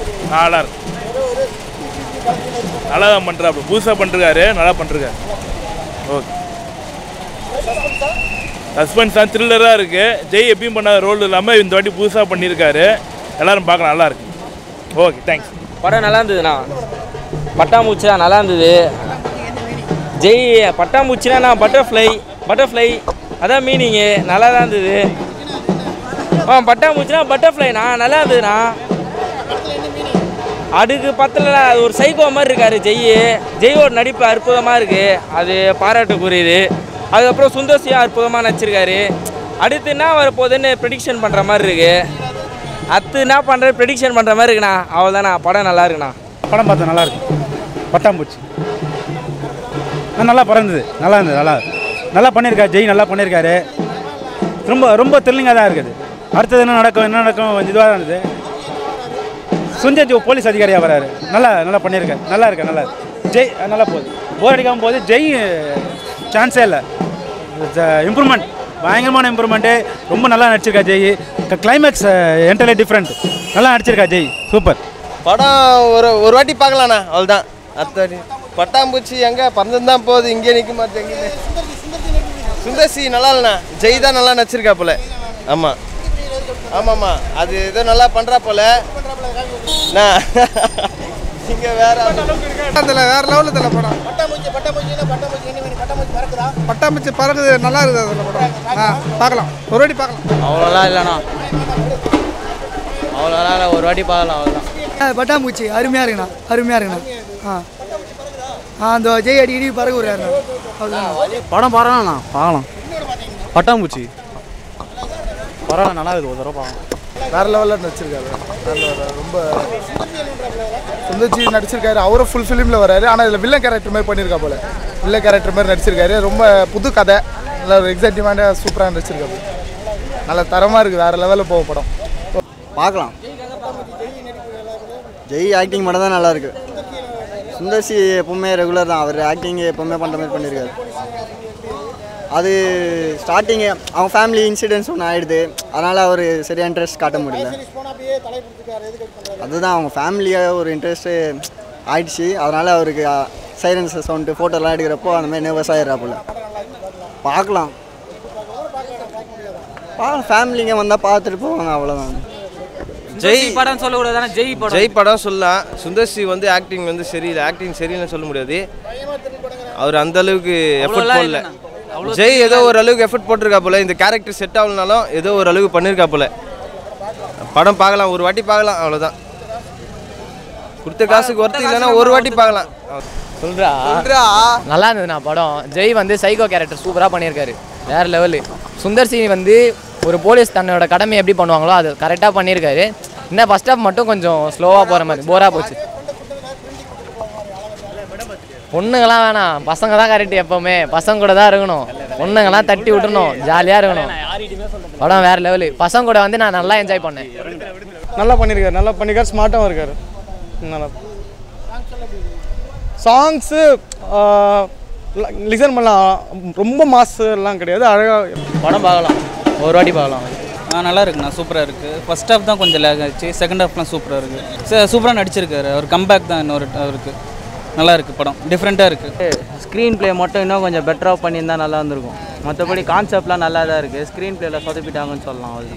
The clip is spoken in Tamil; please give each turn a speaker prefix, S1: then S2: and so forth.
S1: நல்லா இருக்கு நல்லா தான் பண்ணுறாப்புல புதுசாக பண்ணிருக்காரு நல்லா பண்ணிருக்காரு ஓகே சஸ்பென்ஸ் தான் த்ரில்லராக இருக்குது ஜெய் எப்பயும் பண்ணாத ரோல் இல்லாமல் இந்த வாட்டி புதுசாக பண்ணியிருக்காரு எல்லாரும் பார்க்கலாம் நல்லா இருக்கு ஓகே தேங்க்ஸ்
S2: படம் நல்லா இருந்ததுண்ணா பட்டாம்பூச்சினா நல்லா இருந்தது ஜெய் பட்டாம்பூச்சினா பட்டர்ஃப்ளை பட்டர்ஃப்ளை அதான் மீனிங்கு நல்லா தான் இருந்தது ஆ பட்டாம்பூச்சினா பட்டர்ஃப்ளைண்ணா நல்லா இருந்ததுண்ணா அதுக்கு பத்தல அது ஒரு சைக்கோ மாதிரி இருக்காரு ஜெய் ஜெய்யோட நடிப்பு அற்புதமாக இருக்குது அது பாராட்டுக்குரியது அதுக்கப்புறம் சுந்தர்சியும் அற்புதமாக நடிச்சிருக்காரு அடுத்து என்ன வரப்போகுதுன்னு ப்ரெடிக்ஷன் பண்ணுற மாதிரி இருக்கு அடுத்து என்ன பண்ணுற ப்ரெடிக்ஷன் பண்ணுற மாதிரி இருக்குண்ணா அவ்வளோதாண்ணா படம் நல்லா இருக்குண்ணா
S3: படம் பார்த்தேன் நல்லா இருக்கு பட்டாம்பூச்சி ஆ, நல்லா பறந்தது நல்லா இருந்தது நல்லா நல்லா பண்ணியிருக்காரு ஜெய் நல்லா பண்ணியிருக்காரு ரொம்ப ரொம்ப த்ரில்லிங்காக தான் இருக்குது அடுத்தது என்ன நடக்கும் என்ன நடக்கும் கொஞ்சம் இதுவாக தான் இருந்தது சுஞ்சய் ஜோ போலீஸ் அதிகாரியாக வராரு நல்லா நல்லா பண்ணியிருக்காரு நல்லா இருக்கு நல்லா இருக்கு ஜெய் ஆ, நல்லா போகுது போர் அடிக்காமல் போகுது ஜெய் சான்ஸே இல்லை இம்ப்ரூவ்மெண்ட் பயங்கரமான இம்ப்ரூவ்மெண்ட்டு ரொம்ப நல்லா நடிச்சிருக்கா ஜெய் கிளைமேக்ஸ் என்டர்லி டிஃப்ரெண்ட் நல்லா நடிச்சிருக்கா ஜெய் சூப்பர்
S4: படம் ஒரு ஒரு வாட்டி பார்க்கலாண்ணா அவ்வளோதான் அடுத்த வாட்டி பட்டாம்பூச்சி எங்கே பறந்து தான் போகுது இங்கே நிற்க மாட்டேன் எங்கேயுமே சுந்தர்சி நல்லா இல்லைண்ணா ஜெய் தான் நல்லா நடிச்சிருக்கா போல ஆமாம் ஆமாம்மா அது ஏதோ நல்லா பண்ணுறா போல நான் இங்கே வேற
S5: அதில் வேற லெவலில் இதில் படம் பட்டாம்பூச்சி பறக்குது நல்லா இருக்குது அதில் படம் ஆ பார்க்கலாம் ஒரு வாட்டி பார்க்கலாம்
S2: அவ்வளோலாம் இல்லைண்ணா அவ்வளோலாம் இல்லை ஒரு வாட்டி பார்க்கலாம் அவ்வளோதான்
S6: பட்டாம்பூச்சி அருமையாக இருக்குண்ணா அருமையாக இருக்குண்ணா ஆ ஆ அந்த ஜெய் அடி இடி பறக்க விடுறாருண்ணா அவ்வளோதான்
S3: படம் பரவாயில்லண்ணா பார்க்கலாம் பட்டாம்பூச்சி பரவாயில்ல நல்லா இருக்குது ஒரு தடவை பார்க்கலாம்
S5: வேற லெவலில் நடிச்சிருக்காரு வேற level. ரொம்ப சுந்தர்ஜி நடிச்சிருக்காரு அவரும் ஃபுல் ஃபிலிமில் வராரு ஆனால் இதில் வில்லன் கேரக்டர் மாதிரி பண்ணியிருக்கா போல வில்லன் கேரக்டர் மாதிரி நடிச்சிருக்காரு ரொம்ப புது கதை நல்ல ஒரு எக்ஸைட்டிவாக சூப்பராக நடிச்சிருக்காரு நல்ல தரமாக இருக்குது வேற லெவலில் போகும் படம்
S7: பார்க்கலாம் ஜெய் ஆக்டிங் மட்டும் தான் நல்லா இருக்கு சுந்தர்சி எப்பவுமே ரெகுலர் தான் அவர் ஆக்டிங் எப்பவுமே பண்ணுற மாதிரி பண்ணியிருக்காரு அது ஸ்டார்டிங்கு அவங்க ஃபேமிலி இன்சிடென்ட்ஸ் ஒன்று ஆயிடுது அதனால் அவர் சரியாக இன்ட்ரெஸ்ட் காட்ட முடியல அதுதான் அவங்க ஃபேமிலியாக ஒரு இன்ட்ரெஸ்ட்டு ஆயிடுச்சு அதனால் அவருக்கு சைலன்ஸ் சவுண்டு ஃபோட்டோலாம் எடுக்கிறப்போ அந்த மாதிரி நர்வஸ் ஆகிடுறாப்புல பார்க்கலாம் பார்க்கலாம் ஃபேமிலிங்க வந்தால் பார்த்துட்டு போவாங்க அவ்வளோதான்
S2: ஜெய் படம் சொல்லக்கூடாது ஜெய் படம்
S4: ஜெய் படம் சொல்லலாம் சுந்தர்சி வந்து ஆக்டிங் வந்து சரியில்லை ஆக்டிங் சரியில்லைன்னு சொல்ல முடியாது அவர் அந்த அளவுக்கு எஃபர்ட் போடல ஜெய் ஏதோ ஒரு அளவுக்கு எஃபர்ட் போட்டிருக்கா போல இந்த கேரக்டர் செட் ஆகலனாலும் ஏதோ ஒரு அளவுக்கு பண்ணியிருக்கா போல படம் பார்க்கலாம் ஒரு வாட்டி பார்க்கலாம் அவ்வளோதான் கொடுத்த காசுக்கு ஒர்த்து இல்லைன்னா ஒரு வாட்டி பார்க்கலாம்
S2: சொல்றா நல்லா இருந்ததுண்ணா படம் ஜெய் வந்து சைக்கோ கேரக்டர் சூப்பராக பண்ணியிருக்காரு வேற லெவலு சுந்தர் சி வந்து ஒரு போலீஸ் தன்னோட கடமை எப்படி பண்ணுவாங்களோ அது கரெக்டாக பண்ணியிருக்காரு இன்னும் ஃபர்ஸ்ட் ஹாஃப் மட்டும் கொஞ்சம் ஸ்லோவாக போகிற மாதிரி போராக போச்சு பொண்ணுங்களாம் வேணாம் பசங்க தான் கரெக்ட் எப்போவுமே பசங்க கூட தான் இருக்கணும் பொண்ணுங்களாம் தட்டி விட்டுணும் ஜாலியாக இருக்கணும் படம் வேற லெவலு பசங்க கூட வந்து நான் நல்லா என்ஜாய் பண்ணேன்
S5: நல்லா பண்ணியிருக்காரு நல்லா பண்ணியிருக்காரு ஸ்மார்ட்டாகவும் இருக்காரு நல்லா சாங்ஸு லிசன் பண்ணலாம் ரொம்ப மாசு எல்லாம் கிடையாது அழகாக
S2: படம் பார்க்கலாம் ஒரு வாட்டி பார்க்கலாம்
S8: ஆ நல்லா இருக்குண்ணா சூப்பராக இருக்குது ஃபர்ஸ்ட் ஹாஃப் தான் கொஞ்சம் லேக் ஆச்சு செகண்ட் ஹாஃப்லாம் சூப்பராக இருக்குது சார் சூப்பராக நடிச்சிருக்காரு அவர் கம்பேக் தான் இன்னொரு அவருக்கு நல்லா இருக்குது படம் டிஃப்ரெண்ட்டாக இருக்குது
S2: ஸ்க்ரீன் ப்ளே மட்டும் இன்னும் கொஞ்சம் பெட்டராக பண்ணியிருந்தா நல்லா இருந்திருக்கும் மற்றபடி கான்செப்ட்லாம் நல்லா தான் இருக்குது ஸ்க்ரீன் ப்ளேயில் சொதப்பிட்டாங்கன்னு சொல்லலாம் அது